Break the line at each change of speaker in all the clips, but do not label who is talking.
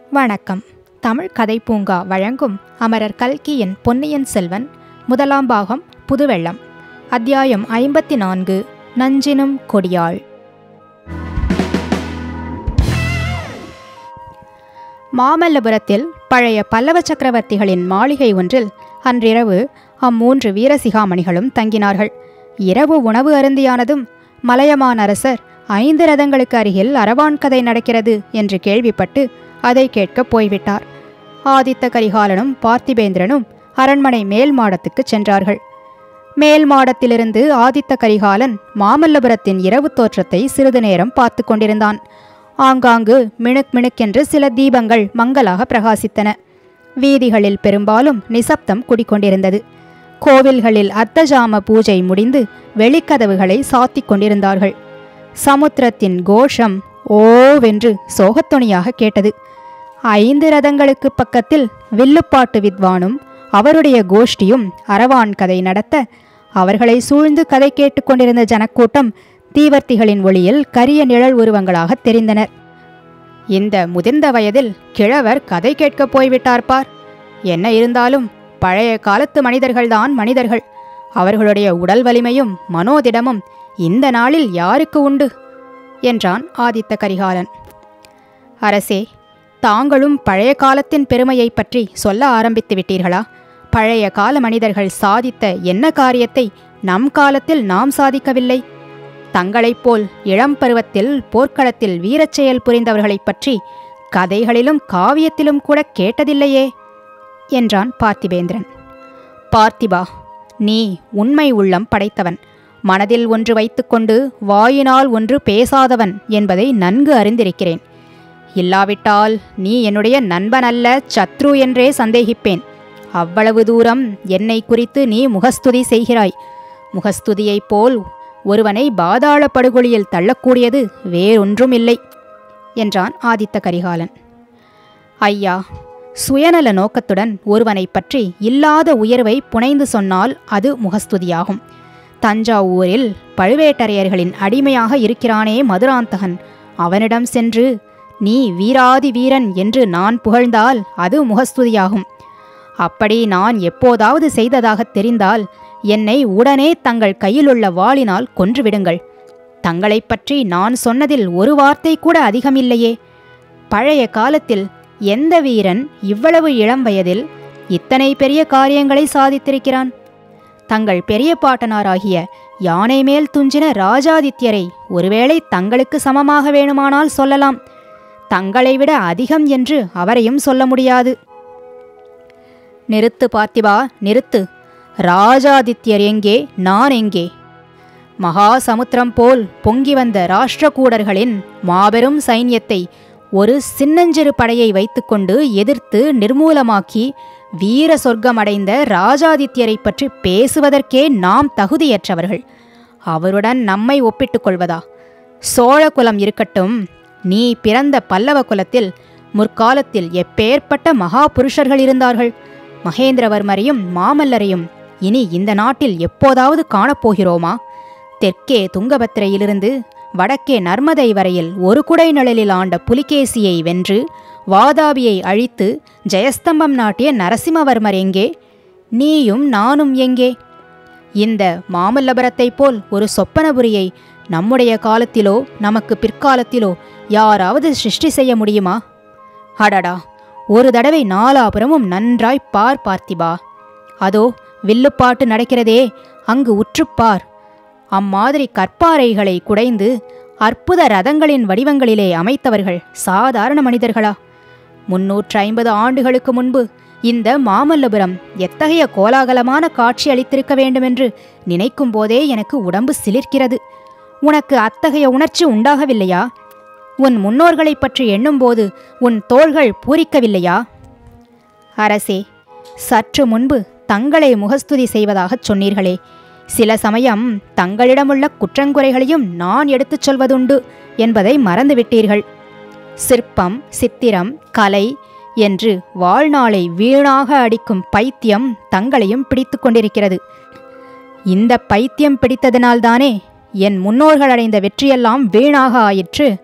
வணக்கம் தமிழ் கதை பூங்கா வழங்கும் அமரர் கல்கியின் பொன்னியின் செல்வன் முதலாம் பாகம் புதுவெள்ளம் அத்தியாயம் ஐம்பத்தி நான்கு நஞ்சினும் கொடியாள் மாமல்லபுரத்தில் பழைய பல்லவ சக்கரவர்த்திகளின் மாளிகை ஒன்றில் அன்றிரவு அம்மூன்று வீரசிகாமணிகளும் தங்கினார்கள் இரவு உணவு அருந்தியானதும் மலையமான் அரசர் ஐந்து ரதங்களுக்கு அருகில் அரவான் கதை நடக்கிறது என்று கேள்விப்பட்டு அதை கேட்கப் போய்விட்டார் ஆதித்த கரிகாலனும் பார்த்திபேந்திரனும் அரண்மனை மேல் மாடத்துக்குச் சென்றார்கள் மேல் மாடத்திலிருந்து ஆதித்த கரிகாலன் மாமல்லபுரத்தின் இரவு தோற்றத்தை சிறிது நேரம் பார்த்து கொண்டிருந்தான் ஆங்காங்கு மினுக் மினுக்கென்று சில தீபங்கள் மங்கலாக பிரகாசித்தன வீதிகளில் பெரும்பாலும் நிசப்தம் குடிக்கொண்டிருந்தது கோவில்களில் அர்த்தஜாம பூஜை முடிந்து வெளிக்கதவுகளை சாத்திக் கொண்டிருந்தார்கள் சமுத்திரத்தின் கோஷம் ஓவென்று சோகத்துணியாக கேட்டது ஐந்து ரதங்களுக்கு பக்கத்தில் வில்லுப்பாட்டு வித்வானும் அவருடைய கோஷ்டியும் அரவான் கதை நடத்த அவர்களை சூழ்ந்து கதை கேட்டுக்கொண்டிருந்த ஜனக்கூட்டம் தீவர்த்திகளின் ஒளியில் கரிய நிழல் உருவங்களாக தெரிந்தனர் இந்த முதிர்ந்த வயதில் கிழவர் கதை கேட்கப் போய்விட்டார் பார் என்ன இருந்தாலும் பழைய காலத்து மனிதர்கள்தான் மனிதர்கள் அவர்களுடைய உடல் வலிமையும் மனோதிடமும் இந்த நாளில் யாருக்கு உண்டு என்றான் ஆதித்த கரிகாலன் அரசே தாங்களும் பழைய காலத்தின் பெருமையை பற்றி சொல்ல ஆரம்பித்து விட்டீர்களா பழைய கால மனிதர்கள் சாதித்த என்ன காரியத்தை நம் காலத்தில் நாம் சாதிக்கவில்லை தங்களைப் போல் இளம் பருவத்தில் போர்க்களத்தில் வீரச்செயல் புரிந்தவர்களைப் பற்றி கதைகளிலும் காவியத்திலும் கூட கேட்டதில்லையே என்றான் பார்த்திபேந்திரன் பார்த்திபா நீ உண்மை உள்ளம் படைத்தவன் மனதில் ஒன்று வைத்துக்கொண்டு வாயினால் ஒன்று பேசாதவன் என்பதை நன்கு அறிந்திருக்கிறேன் இல்லாவிட்டால் நீ என்னுடைய நண்பன் அல்ல சத்ரு என்றே சந்தேகிப்பேன் அவ்வளவு தூரம் என்னை குறித்து நீ முகஸ்துதி செய்கிறாய் முகஸ்துதியைப் போல் ஒருவனை பாதாள படுகொலியில் தள்ளக்கூடியது வேறொன்றும் இல்லை என்றான் ஆதித்த கரிகாலன் ஐயா சுயநல நோக்கத்துடன் ஒருவனைப் பற்றி இல்லாத உயர்வை புனைந்து சொன்னால் அது முகஸ்துதியாகும் தஞ்சாவூரில் பழுவேட்டரையர்களின் அடிமையாக இருக்கிறானே மதுராந்தகன் அவனிடம் சென்று நீ வீராதி வீரன் என்று நான் புகழ்ந்தால் அது முகஸ்துதியாகும் அப்படி நான் எப்போதாவது செய்ததாகத் தெரிந்தால் என்னை உடனே தங்கள் கையிலுள்ள வாளினால் கொன்றுவிடுங்கள் தங்களைப் பற்றி நான் சொன்னதில் ஒரு வார்த்தை கூட அதிகமில்லையே பழைய காலத்தில் எந்த வீரன் இவ்வளவு இளம் வயதில் இத்தனை பெரிய காரியங்களை சாதித்திருக்கிறான் தங்கள் பெரிய பாட்டனாராகிய யானை மேல் துஞ்சின ராஜாதித்யரை ஒருவேளை தங்களுக்கு சமமாக வேணுமானால் சொல்லலாம் தங்களை விட அதிகம் என்று அவரையும் சொல்ல முடியாது நிறுத்து பார்த்திபா நிறுத்து ராஜாதித்யர் எங்கே நான் எங்கே மகா சமுத்திரம் போல் பொங்கி வந்த ராஷ்டிரகூடர்களின் மாபெரும் சைன்யத்தை ஒரு சின்னஞ்சிறு படையை வைத்துக்கொண்டு எதிர்த்து நிர்மூலமாக்கி வீர சொர்க்கமடைந்த ராஜாதித்யரை பற்றி பேசுவதற்கே நாம் தகுதியற்றவர்கள் அவருடன் நம்மை ஒப்பிட்டுக் கொள்வதா சோழ குலம் இருக்கட்டும் நீ பிறந்த பல்லவ குலத்தில் முற்காலத்தில் எப்பேற்பட்ட மகா புருஷர்கள் இருந்தார்கள் மகேந்திரவர்மரையும் மாமல்லரையும் இனி இந்த நாட்டில் எப்போதாவது காணப்போகிறோமா தெற்கே துங்கபத்திரையிலிருந்து வடக்கே நர்மதை வரையில் ஒரு குடை நிழலில் ஆண்ட புலிகேசியை வென்று வாதாபியை அழித்து ஜெயஸ்தம்பம் நாட்டிய நரசிம்மவர்மர் எங்கே நீயும் நானும் எங்கே இந்த மாமல்லபுரத்தைப் போல் ஒரு சொப்பனபுரியை நம்முடைய காலத்திலோ நமக்கு பிற்காலத்திலோ யாராவது சிருஷ்டி செய்ய முடியுமா அடடா ஒரு தடவை நாலாபுரமும் நன்றாய் பார் பார்த்திபா அதோ வில்லுப்பாட்டு நடக்கிறதே அங்கு உற்றுப்பார் அம்மாதிரி கற்பாறைகளை குடைந்து அற்புத ரதங்களின் வடிவங்களிலே அமைத்தவர்கள் சாதாரண மனிதர்களா முன்னூற்று ஐம்பது ஆண்டுகளுக்கு முன்பு இந்த மாமல்லபுரம் எத்தகைய கோலாகலமான காட்சி அளித்திருக்க வேண்டுமென்று நினைக்கும் போதே எனக்கு உடம்பு சிலிர்க்கிறது உனக்கு அத்தகைய உணர்ச்சி உண்டாகவில்லையா உன் முன்னோர்களைப் பற்றி எண்ணும்போது உன் தோள்கள் பூரிக்கவில்லையா அரசே சற்று முன்பு தங்களை முகஸ்துதி செய்வதாகச் சொன்னீர்களே சில சமயம் தங்களிடமுள்ள குற்றங்குறைகளையும் நான் எடுத்துச் சொல்வதுண்டு என்பதை மறந்துவிட்டீர்கள் சிற்பம் சித்திரம் கலை என்று வாழ்நாளை வீணாக அடிக்கும் பைத்தியம் தங்களையும் பிடித்து கொண்டிருக்கிறது இந்த பைத்தியம் பிடித்ததினால்தானே என் முன்னோர்கள் அடைந்த வெற்றியெல்லாம் வீணாக ஆயிற்று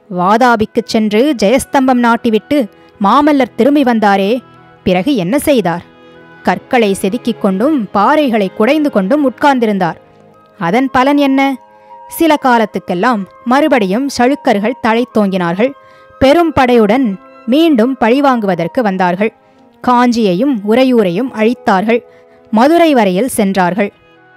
வாதாபிக்குச் சென்று ஜெயஸ்தம்பம் நாட்டிவிட்டு மாமல்லர் திரும்பி வந்தாரே பிறகு என்ன செய்தார் கற்களை செதுக்கிக் கொண்டும் பாறைகளை குடைந்து கொண்டும் உட்கார்ந்திருந்தார் அதன் பலன் என்ன சில காலத்துக்கெல்லாம் மறுபடியும் சழுக்கர்கள் தழைத்தோங்கினார்கள் பெரும் படையுடன் மீண்டும் பழிவாங்குவதற்கு வந்தார்கள் காஞ்சியையும் உறையூரையும் அழித்தார்கள் மதுரை வரையில் சென்றார்கள்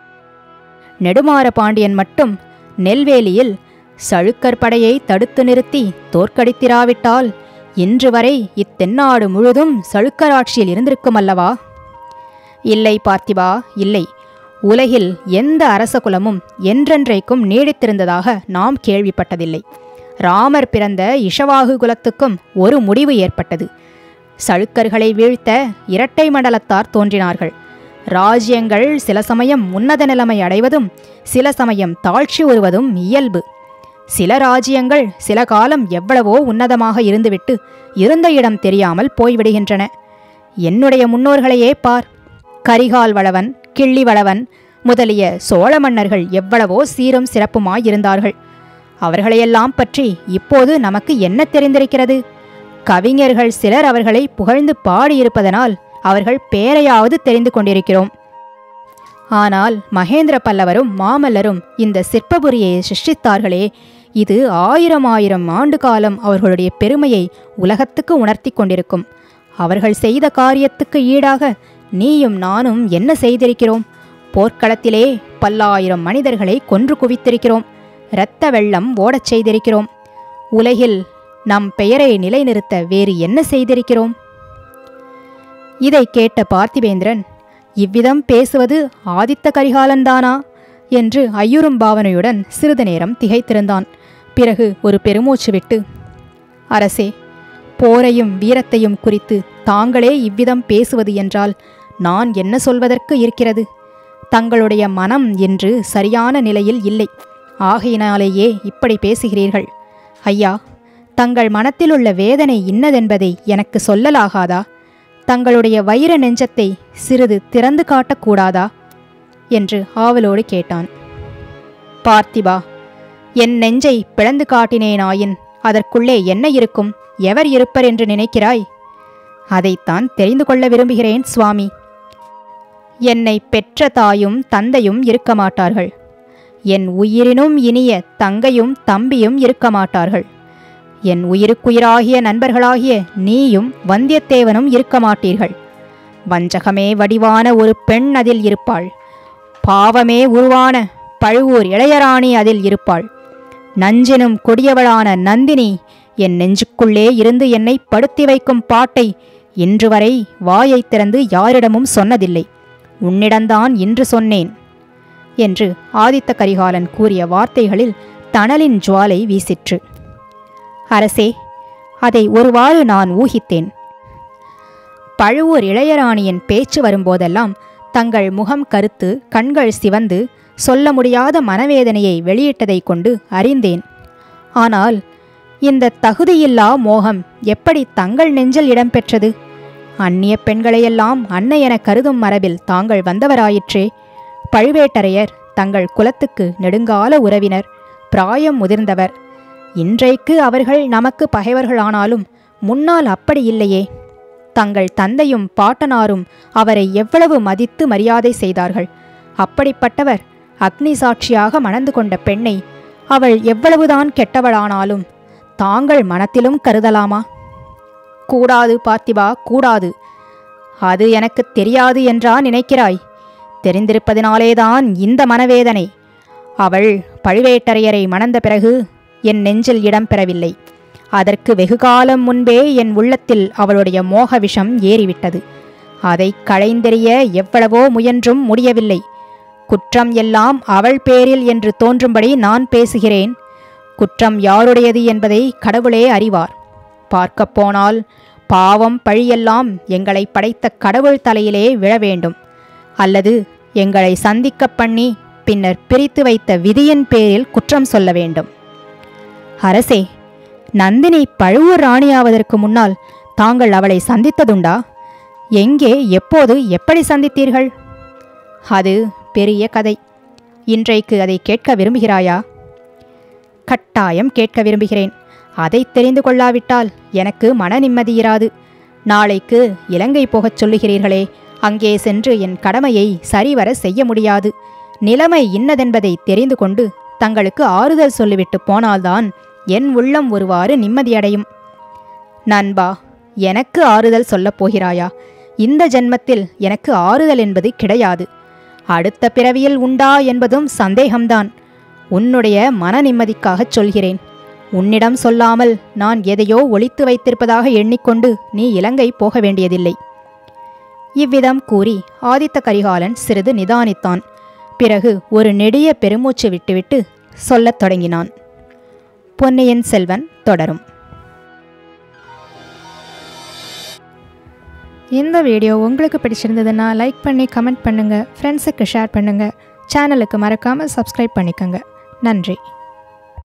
நெடுமாற பாண்டியன் மட்டும் நெல்வேலியில் சழுக்கர் படையை தடுத்து நிறுத்தி தோற்கடித்திராவிட்டால் இன்று வரை இத்தென்னாடு முழுதும் சழுக்கராட்சியில் இருந்திருக்கும் அல்லவா இல்லை பார்த்திபா இல்லை உலகில் எந்த அரச குலமும் என்றென்றைக்கும் நீடித்திருந்ததாக நாம் கேள்விப்பட்டதில்லை ராமர் பிறந்த இஷவாகு குலத்துக்கும் ஒரு முடிவு ஏற்பட்டது சழுக்கர்களை வீழ்த்த இரட்டை மண்டலத்தார் தோன்றினார்கள் ராஜ்யங்கள் சில சமயம் உன்னத நிலைமை அடைவதும் சில சமயம் தாழ்ச்சி வருவதும் இயல்பு சில ராஜ்யங்கள் சில காலம் எவ்வளவோ உன்னதமாக இருந்துவிட்டு இருந்த இடம் தெரியாமல் போய்விடுகின்றன என்னுடைய முன்னோர்களையே பார் கரிகால் வளவன் கிள்ளி வளவன் முதலிய சோழ மன்னர்கள் எவ்வளவோ சீரும் சிறப்புமாயிருந்தார்கள் அவர்களையெல்லாம் பற்றி இப்போது நமக்கு என்ன தெரிந்திருக்கிறது கவிஞர்கள் சிலர் அவர்களை புகழ்ந்து பாடியிருப்பதனால் அவர்கள் பேரையாவது தெரிந்து கொண்டிருக்கிறோம் ஆனால் மகேந்திர பல்லவரும் மாமல்லரும் இந்த சிற்பபுரியை சிருஷ்டித்தார்களே இது ஆயிரம் ஆயிரம் ஆண்டு காலம் அவர்களுடைய பெருமையை உலகத்துக்கு உணர்த்தி கொண்டிருக்கும் அவர்கள் செய்த காரியத்துக்கு ஈடாக நீயும் நானும் என்ன செய்திருக்கிறோம் போர்க்களத்திலே பல்லாயிரம் மனிதர்களை கொன்று குவித்திருக்கிறோம் இரத்த வெள்ளம் ஓடச் செய்திருக்கிறோம் உலகில் நம் பெயரை நிலைநிறுத்த வேறு என்ன செய்திருக்கிறோம் இதை கேட்ட பார்த்திபேந்திரன் இவ்விதம் பேசுவது ஆதித்த கரிகாலன்தானா என்று ஐயுறும் பாவனையுடன் சிறிது நேரம் திகைத்திருந்தான் பிறகு ஒரு பெருமூச்சு விட்டு அரசே போரையும் வீரத்தையும் குறித்து தாங்களே இவ்விதம் பேசுவது என்றால் நான் என்ன சொல்வதற்கு இருக்கிறது தங்களுடைய மனம் என்று சரியான நிலையில் இல்லை ஆகையினாலேயே இப்படி பேசுகிறீர்கள் ஐயா தங்கள் மனத்திலுள்ள வேதனை இன்னதென்பதை எனக்கு சொல்லலாகாதா தங்களுடைய வைர நெஞ்சத்தை சிறிது திறந்து காட்டக்கூடாதா என்று ஆவலோடு கேட்டான் பார்த்திபா என் நெஞ்சை பிளந்து காட்டினேனாயின் அதற்குள்ளே என்ன இருக்கும் எவர் இருப்பர் என்று நினைக்கிறாய் அதைத்தான் தெரிந்து கொள்ள விரும்புகிறேன் சுவாமி என்னை பெற்ற தாயும் தந்தையும் இருக்க மாட்டார்கள் என் உயிரினும் இனிய தங்கையும் தம்பியும் இருக்க மாட்டார்கள் என் உயிருக்குயிராகிய நண்பர்களாகிய நீயும் வந்தியத்தேவனும் இருக்க மாட்டீர்கள் வஞ்சகமே வடிவான ஒரு பெண் அதில் இருப்பாள் பாவமே உருவான பழுவூர் இளையராணி அதில் இருப்பாள் நஞ்சினும் கொடியவளான நந்தினி என் நெஞ்சுக்குள்ளே இருந்து என்னை படுத்தி வைக்கும் பாட்டை இன்று வரை வாயைத் திறந்து யாரிடமும் சொன்னதில்லை உன்னிடம்தான் இன்று சொன்னேன் என்று ஆதித்த கரிகாலன் கூறிய வார்த்தைகளில் தணலின் ஜுவாலை வீசிற்று அரசே அதை ஒருவாறு நான் ஊகித்தேன் பழுவூர் இளையராணியின் பேச்சு வரும்போதெல்லாம் தங்கள் முகம் கருத்து கண்கள் சிவந்து சொல்ல முடியாத மனவேதனையை வெளியிட்டதைக் கொண்டு அறிந்தேன் ஆனால் இந்த தகுதியில்லா மோகம் எப்படி தங்கள் நெஞ்சில் இடம்பெற்றது அந்நிய பெண்களையெல்லாம் அன்னை என கருதும் மரபில் தாங்கள் வந்தவராயிற்றே பழுவேட்டரையர் தங்கள் குலத்துக்கு நெடுங்கால உறவினர் பிராயம் முதிர்ந்தவர் இன்றைக்கு அவர்கள் நமக்கு பகைவர்களானாலும் முன்னால் அப்படி இல்லையே தங்கள் தந்தையும் பாட்டனாரும் அவரை எவ்வளவு மதித்து மரியாதை செய்தார்கள் அப்படிப்பட்டவர் அக்னி சாட்சியாக மணந்து கொண்ட பெண்ணை அவள் எவ்வளவுதான் கெட்டவளானாலும் தாங்கள் மனத்திலும் கருதலாமா கூடாது பார்த்திபா கூடாது அது எனக்கு தெரியாது என்றா நினைக்கிறாய் தெரிந்திருப்பதினாலேதான் இந்த மனவேதனை அவள் பழுவேட்டரையரை மணந்த பிறகு என் நெஞ்சில் இடம் பெறவில்லை அதற்கு வெகுகாலம் முன்பே என் உள்ளத்தில் அவளுடைய மோக விஷம் ஏறிவிட்டது அதை களைந்தெறிய எவ்வளவோ முயன்றும் முடியவில்லை குற்றம் எல்லாம் அவள் பேரில் என்று தோன்றும்படி நான் பேசுகிறேன் குற்றம் யாருடையது என்பதை கடவுளே அறிவார் பார்க்கப் போனால் பாவம் பழியெல்லாம் எங்களை படைத்த கடவுள் தலையிலே விழ வேண்டும் அல்லது எங்களை சந்திக்கப் பண்ணி பின்னர் பிரித்து வைத்த விதியின் பேரில் குற்றம் சொல்ல வேண்டும் அரசே நந்தினி பழுவூர் ராணியாவதற்கு முன்னால் தாங்கள் அவளை சந்தித்ததுண்டா எங்கே எப்போது எப்படி சந்தித்தீர்கள் அது பெரிய கதை இன்றைக்கு அதை கேட்க விரும்புகிறாயா கட்டாயம் கேட்க விரும்புகிறேன் அதை தெரிந்து கொள்ளாவிட்டால் எனக்கு மன நிம்மதியிராது நாளைக்கு இலங்கை போகச் சொல்லுகிறீர்களே அங்கே சென்று என் கடமையை சரிவர செய்ய முடியாது நிலைமை இன்னதென்பதை தெரிந்து கொண்டு தங்களுக்கு ஆறுதல் சொல்லிவிட்டு போனால்தான் என் உள்ளம் ஒருவாறு நிம்மதியடையும் நண்பா எனக்கு ஆறுதல் சொல்லப் போகிறாயா இந்த ஜென்மத்தில் எனக்கு ஆறுதல் என்பது கிடையாது அடுத்த பிறவியில் உண்டா என்பதும் சந்தேகம்தான் உன்னுடைய மன நிம்மதிக்காகச் சொல்கிறேன் உன்னிடம் சொல்லாமல் நான் எதையோ ஒளித்து வைத்திருப்பதாக எண்ணிக்கொண்டு நீ இலங்கை போக வேண்டியதில்லை இவ்விதம் கூறி ஆதித்த கரிகாலன் சிறிது நிதானித்தான் பிறகு ஒரு நெடிய பெருமூச்சு விட்டுவிட்டு சொல்லத் தொடங்கினான் பொன்னியின் செல்வன் தொடரும் இந்த வீடியோ உங்களுக்கு பிடிச்சிருந்ததுன்னா லைக் பண்ணி கமெண்ட் பண்ணுங்கள் ஃப்ரெண்ட்ஸுக்கு ஷேர் பண்ணுங்கள் சேனலுக்கு மறக்காமல் சப்ஸ்கிரைப் பண்ணிக்கோங்க நன்றி